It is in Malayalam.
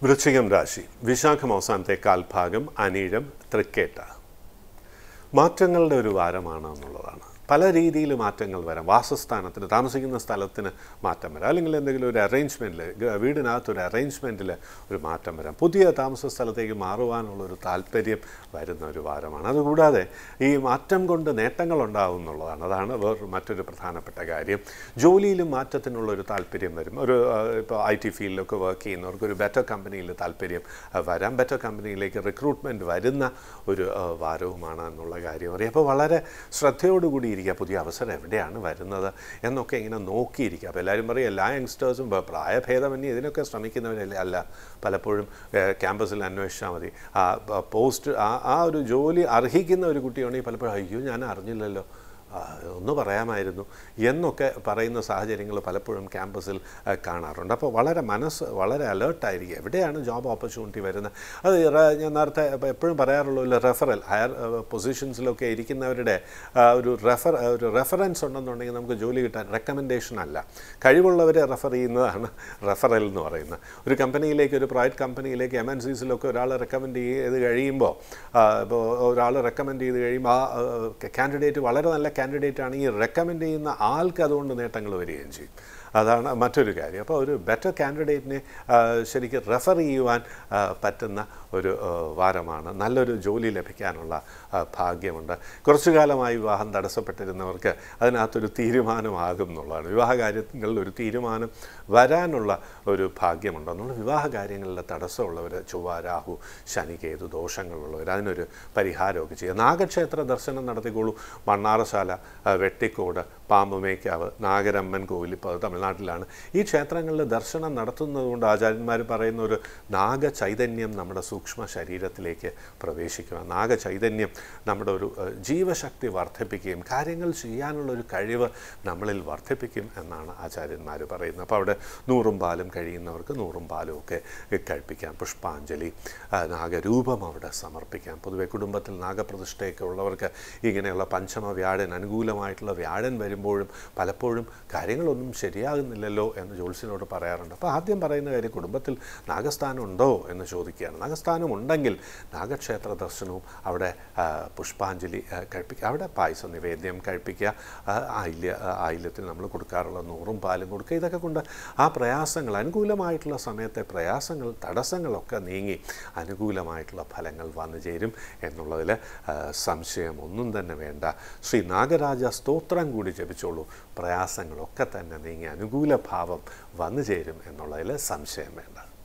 വൃശ്ചികം രാശി വിശാഖം അവസാനത്തെ കാൽഭാഗം അനീഴം തൃക്കേട്ട മാറ്റങ്ങളുടെ ഒരു വാരമാണ് എന്നുള്ളതാണ് പല രീതിയിൽ മാറ്റങ്ങൾ വരാം വാസസ്ഥാനത്തിന് താമസിക്കുന്ന സ്ഥലത്തിന് മാറ്റം വരാം അല്ലെങ്കിൽ എന്തെങ്കിലും ഒരു അറേഞ്ച്മെൻറ്റിൽ വീടിനകത്ത് ഒരു അറേഞ്ച്മെൻറ്റിൽ ഒരു മാറ്റം വരാം പുതിയ താമസ സ്ഥലത്തേക്ക് മാറുവാനുള്ള ഒരു താല്പര്യം വരുന്ന ഒരു വാരമാണ് അതുകൂടാതെ ഈ മാറ്റം കൊണ്ട് നേട്ടങ്ങൾ ഉണ്ടാവും എന്നുള്ളതാണ് അതാണ് വേറൊരു മറ്റൊരു പ്രധാനപ്പെട്ട കാര്യം ജോലിയിലും മാറ്റത്തിനുള്ള ഒരു താല്പര്യം വരും ഒരു ഇപ്പോൾ ഐ ടി ഫീൽഡിലൊക്കെ വർക്ക് ചെയ്യുന്നവർക്ക് ഒരു ബെറ്റർ കമ്പനിയിൽ താല്പര്യം ആ, വരാം ബെറ്റർ കമ്പനിയിലേക്ക് റിക്രൂട്ട്മെൻറ്റ് വരുന്ന ഒരു ആ, വാരവുമാണ് എന്നുള്ള കാര്യം അറിയാം അപ്പോൾ വളരെ ശ്രദ്ധയോടുകൂടി ഇരിക്കുക പുതിയ അവസരം എവിടെയാണ് വരുന്നത് എന്നൊക്കെ ഇങ്ങനെ നോക്കിയിരിക്കുക അപ്പോൾ എല്ലാവരും പറയും എല്ലാ യങ്സ്റ്റേഴ്സും പ- പ്രായഭേദമന്യേ ഇതിനൊക്കെ ശ്രമിക്കുന്നവരല്ലേ അല്ല പലപ്പോഴും ഏഹ്, ക്യാമ്പസിൽ അന്വേഷിച്ചാൽ മതി ആ പ- പോസ്റ്റ് ആ ആ ഒരു ജോലി അർഹിക്കുന്ന ഒരു കുട്ടിയാണെങ്കിൽ പലപ്പോഴും അയ്യോ ഞാൻ അറിഞ്ഞില്ലല്ലോ ആ, ഒന്ന് പറയാമായിരുന്നു എന്നൊക്കെ പറയുന്ന സാഹചര്യങ്ങൾ പലപ്പോഴും ക്യാമ്പസിൽ ആ, കാണാറുണ്ട് അപ്പോൾ വളരെ മനസ്സ് വളരെ അലേർട്ടായിരിക്കും എവിടെയാണ് ജോബ് ഓപ്പർച്യൂണിറ്റി വരുന്നത് അത് റ- ഞാൻ നേരത്തെ ഇപ്പം എപ്പോഴും പറയാറുള്ള റെഫറൽ ഹയർ പൊസിഷൻസിലൊക്കെ ഇരിക്കുന്നവരുടെ ആ, ഒരു റെഫർ ഒരു റെഫറൻസ് ഉണ്ടെന്നുണ്ടെങ്കിൽ നമുക്ക് ജോലി കിട്ടാൻ റെക്കമെൻഡേഷൻ അല്ല കഴിവുള്ളവരെ റെഫർ ചെയ്യുന്നതാണ് റെഫറൽ എന്ന് പറയുന്നത് ഒരു കമ്പനിയിലേക്ക് ഒരു പ്രൈവറ്റ് കമ്പനിയിലേക്ക് എം എൻ സിസിലൊക്കെ ഒരാളെ റെക്കമെൻഡ് ചെയ്ത് കഴിയുമ്പോൾ ഇപ്പോൾ ഒരാൾ റെക്കമെൻഡ് ചെയ്ത് കഴിയുമ്പോൾ ആ കാൻഡിഡേറ്റ് വളരെ നല്ല കാൻഡിഡേറ്റ് ആണ് ഈ റെക്കമെൻഡ് ചെയ്യുന്ന ആൾക്ക് അതുകൊണ്ട് നേട്ടങ്ങൾ വരികയും ചെയ്യും അതാണ് മറ്റൊരു കാര്യം അപ്പോൾ ഒരു ബെറ്റർ കാൻഡിഡേറ്റിനെ ശരിക്കും റെഫർ ചെയ്യുവാൻ ആ, പറ്റുന്ന ഒരു ആ, വാരമാണ് നല്ലൊരു ജോലി ലഭിക്കാനുള്ള ആ, ഭാഗ്യമുണ്ട് കുറച്ചു കാലമായി വിവാഹം തടസ്സപ്പെട്ടിരുന്നവർക്ക് അതിനകത്തൊരു തീരുമാനമാകും എന്നുള്ളതാണ് വിവാഹ കാര്യങ്ങളിൽ ഒരു തീരുമാനം വരാനുള്ള ഒരു ഭാഗ്യമുണ്ടെന്നുള്ള വിവാഹ കാര്യങ്ങളിൽ തടസ്സമുള്ളവർ ചൊവ്വ രാഹു ശനി കേതു ദോഷങ്ങളുള്ളവർ അതിനൊരു പരിഹാരമൊക്കെ ചെയ്യുക നാഗക്ഷേത്ര ദർശനം നടത്തിക്കോളൂ മണ്ണാറശാല ആ, വെട്ടിക്കോട് പാമ്പുമേക്കാവ് നാഗരമ്മൻ കോവിൽ ഇപ്പോൾ അത് തമിഴ്നാട്ടിലാണ് ഈ ക്ഷേത്രങ്ങളിൽ ദർശനം നടത്തുന്നതുകൊണ്ട് ആചാര്യന്മാർ പറയുന്ന ഒരു നാഗചൈതന്യം നമ്മുടെ സൂക്ഷ്മ ശരീരത്തിലേക്ക് പ്രവേശിക്കുക നാഗചൈതന്യം നമ്മുടെ ഒരു ഏഹ്, ജീവശക്തി വർദ്ധിപ്പിക്കുകയും കാര്യങ്ങൾ ചെയ്യാനുള്ള ഒരു കഴിവ് നമ്മളിൽ വർദ്ധിപ്പിക്കും എന്നാണ് ആചാര്യന്മാർ പറയുന്നത് അപ്പോൾ അവിടെ നൂറും പാലും കഴിയുന്നവർക്ക് നൂറും പാലും ഒക്കെ കഴിപ്പിക്കാം പുഷ്പാഞ്ജലി ആ, നാഗരൂപം അവിടെ സമർപ്പിക്കാം പൊതുവെ കുടുംബത്തിൽ നാഗപ്രതിഷ്ഠയൊക്കെ ഉള്ളവർക്ക് ഇങ്ങനെയുള്ള പഞ്ചമ വ്യാഴൻ അനുകൂലമായിട്ടുള്ള വ്യാഴൻ വരുമ്പോഴും പലപ്പോഴും കാര്യങ്ങളൊന്നും ശരിയാകുന്നില്ലല്ലോ എന്ന് ജോത്സ്യനോട് പറയാറുണ്ട് അപ്പോൾ ആദ്യം പറയുന്ന കാര്യം കുടുംബത്തിൽ നാഗസ്ഥാനം ഉണ്ടോ എന്ന് ചോദിക്കുകയാണ് നാഗസ്ഥാനം ഉണ്ടെങ്കിൽ നാഗക്ഷേത്ര ദർശനവും അവിടെ ആ, പുഷ്പാഞ്ജലി ആ, കഴിപ്പിക്കുക അവിടെ പായസ നിവേദ്യം കഴിപ്പിക്കുക ആ, ആയില്യ ആ, ആയില്യത്തിൽ നമ്മൾ കൊടുക്കാറുള്ള നൂറും പാലും കൊടുക്കുക ഇതൊക്കെ കൊണ്ട് ആ പ്രയാസങ്ങൾ അനുകൂലമായിട്ടുള്ള സമയത്തെ പ്രയാസങ്ങൾ തടസ്സങ്ങളൊക്കെ നീങ്ങി അനുകൂലമായിട്ടുള്ള ഫലങ്ങൾ വന്നു ചേരും എന്നുള്ളതിൽ ആ, സംശയം ഒന്നും തന്നെ വേണ്ട ശ്രീ നാഗരാജ സ്തോത്രം കൂടി ജപിച്ചോളൂ പ്രയാസങ്ങളൊക്കെ തന്നെ നീങ്ങി അനുകൂല ഭാവം വന്നു ചേരും എന്നുള്ളതിൽ സംശയം വേണ്ട